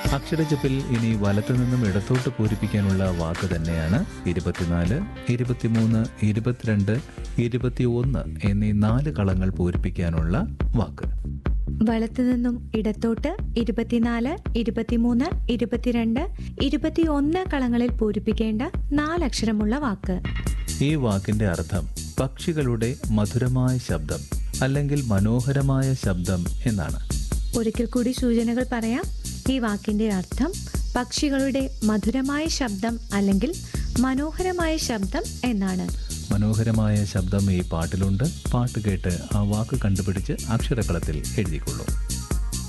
അക്ഷരജപ്പിൽ ഇനി വലത്തു നിന്നും ഇടത്തോട്ട് പൂരിപ്പിക്കാനുള്ള വാക്ക് തന്നെയാണ് ഇരുപത്തിനാല് ഇരുപത്തിമൂന്ന് ഇരുപത്തിരണ്ട് ഇരുപത്തിയൊന്ന് എന്നീ നാല് കളങ്ങൾ പൂരിപ്പിക്കാനുള്ള വാക്ക് വലത്തു നിന്നും ഇടത്തോട്ട് ഇരുപത്തിനാല് ഇരുപത്തിമൂന്ന് ഇരുപത്തിരണ്ട് ഇരുപത്തിയൊന്ന് കളങ്ങളിൽ പൂരിപ്പിക്കേണ്ട നാലക്ഷരമുള്ള വാക്ക് ഈ വാക്കിന്റെ അർത്ഥം പക്ഷികളുടെ മധുരമായ ശബ്ദം അല്ലെങ്കിൽ മനോഹരമായ ശബ്ദം എന്നാണ് ഒരിക്കൽ കൂടി സൂചനകൾ പറയാം ഈ വാക്കിന്റെ അർത്ഥം പക്ഷികളുടെ മധുരമായ ശബ്ദം അല്ലെങ്കിൽ മനോഹരമായ ശബ്ദം എന്നാണ് മനോഹരമായ ശബ്ദം ഈ പാട്ടിലുണ്ട് പാട്ട് കേട്ട് ആ വാക്ക് കണ്ടുപിടിച്ച് അക്ഷരക്കളത്തിൽ എഴുതിക്കൊള്ളൂ